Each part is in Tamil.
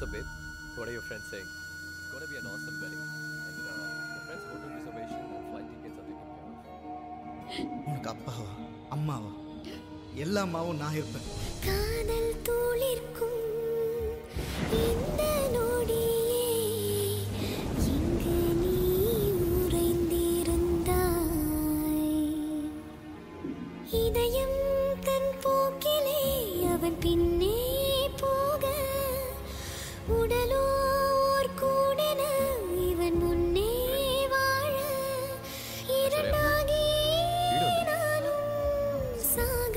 up, babe? What are your friends saying? It's gonna be an awesome wedding. And uh, your friend's hotel reservation and flight tickets are taken care of. உனக்கு அப்பாவா அம்மாவா எல்லா அம்மாவும் நான் இருப்பேன் காதல் தூளிர்க்கும் இந்த நொடியே இங்கு நீ உறைந்திருந்தாய் இதயம் தன் போக்கிலே அவன் பின்னே போக உடலோ ஓர் கூடென இவன் முன்னே வாழ இரண்டாகி நானும் சாக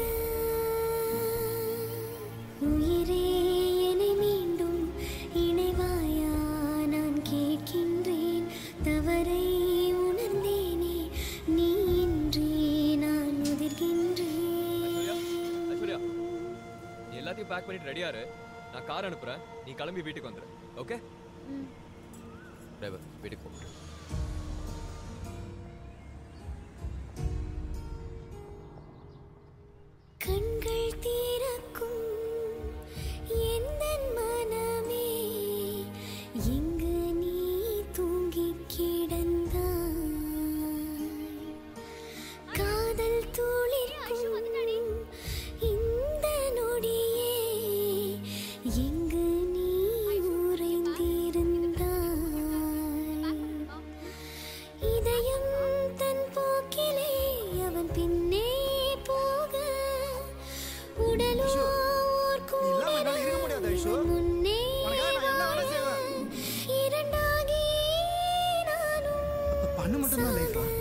உயிரே என்னை மீண்டும் இணைவாயா நான் கேட்கின்றேன் தவறை உணர்ந்தேனே நீ இன்றி நான் உதிர்கின்றேன் ஐஸ்வர்யா நீ எல்லாத்தையும் பேக் பண்ணிட்டு ரெடியா இரு நான் கார் அனுப்புறேன் நீ கிளம்பி வீட்டுக்கு வந்துரு ஓகே டிரைவர் வீட்டுக்கு போ கண்கள் தீரக்கும் எந்தன் மனமே எங்கு நீ தூங்கிக் கிடந்தாய் காதல் துளிர்க்கும் இந்த நொடியே எங்கு நீ உறைந்திருந்தாய் இதயம் தன் போக்கிலே அவன் பின்னே போக உடலோ ஓர் இல்லாம என்னால இருக்க முடியாது, ஐஷு. கூடென முன்னே உனக்காக நான் என்ன வேலை செய்வேன்? வாழ இரண்டாகி நானும் பண்ண மட்டும்தான் லைஃபா